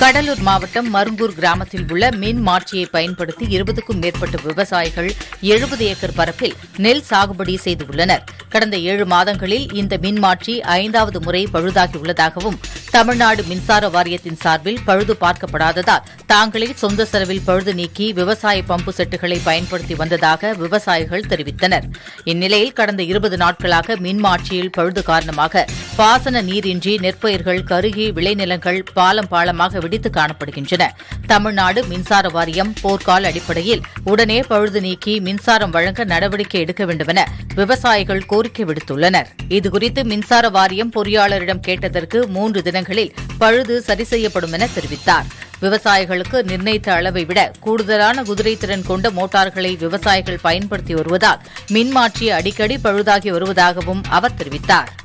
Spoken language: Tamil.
கடலூர் மாவட்டம் மருங்கூர் கிராமத்தில் உள்ள மின் மாற்றியை பயன்படுத்தி இருபதுக்கும் மேற்பட்ட விவசாயிகள் எழுபது ஏக்கர் பரப்பில் நெல் சாகுபடி செய்துள்ளனர் கடந்த ஏழு மாதங்களில் இந்த மின் மாற்றி ஐந்தாவது முறை பழுதாகியுள்ளதாகவும் தமிழ்நாடு மின்சார வாரியத்தின் சார்பில் பழுது பார்க்கப்படாததால் தாங்களே சொந்த செலவில் பழுது நீக்கி விவசாய பம்பு செட்டுகளை பயன்படுத்தி வந்ததாக விவசாயிகள் தெரிவித்தனர் இந்நிலையில் கடந்த இருபது நாட்களாக மின் மாற்றியில் பழுது காரணமாக பாசன நீரின்றி நெற்பயிர்கள் கருகி விளைநிலங்கள் பாலம் பாலமாக வெடித்து காணப்படுகின்றன தமிழ்நாடு மின்சார வாரியம் போர்க்கால அடிப்படையில் உடனே பழுது நீக்கி மின்சாரம் வழங்க நடவடிக்கை எடுக்க வேண்டுமென விவசாயிகள் கோரிக்கை விடுத்துள்ளனர் இதுகுறித்து மின்சார வாரியம் பொறியாளரிடம் கேட்டதற்கு மூன்று தினங்களில் பழுது சரி செய்யப்படும் என தெரிவித்தார் விவசாயிகளுக்கு நிர்ணயித்த அளவை விட கூடுதலான குதிரை திறன் கொண்ட மோட்டார்களை விவசாயிகள் பயன்படுத்தி வருவதால் மின்மாற்றி அடிக்கடி பழுதாகி வருவதாகவும் அவர் தெரிவித்தார்